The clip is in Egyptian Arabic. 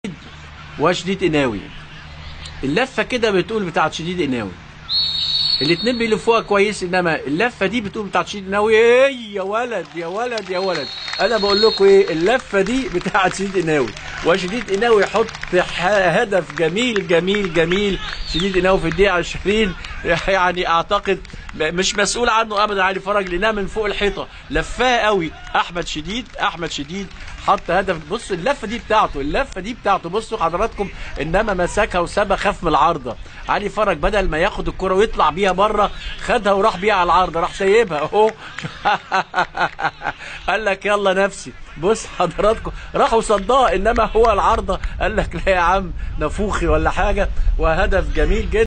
وشديد قناوي اللفه كده بتقول بتاعت شديد قناوي الاتنين بيلفوها كويس انما اللفه دي بتقول بتاعت شديد قناوي ايه يا ولد يا ولد يا ولد انا بقول لكم ايه اللفه دي بتاعت شديد قناوي وشديد قناوي يحط ح- هدف جميل جميل جميل شديد قناوي في الدقيقه 20 يعني اعتقد م- مش مسؤول عنه ابدا علي فرج لانها من فوق الحيطه لفاه قوي احمد شديد احمد شديد حط هدف بص اللفه دي بتاعته اللفه دي بتاعته بصوا حضراتكم انما مسكها وسابها خاف من العارضه علي فرج بدل ما ياخد الكره ويطلع بيها بره خدها وراح بيها على العارضه راح سايبها اهو قال لك يلا نفسي بص حضراتكم راحوا صدها انما هو العارضه قال لك لا يا عم نفوخي ولا حاجه وهدف جميل جدا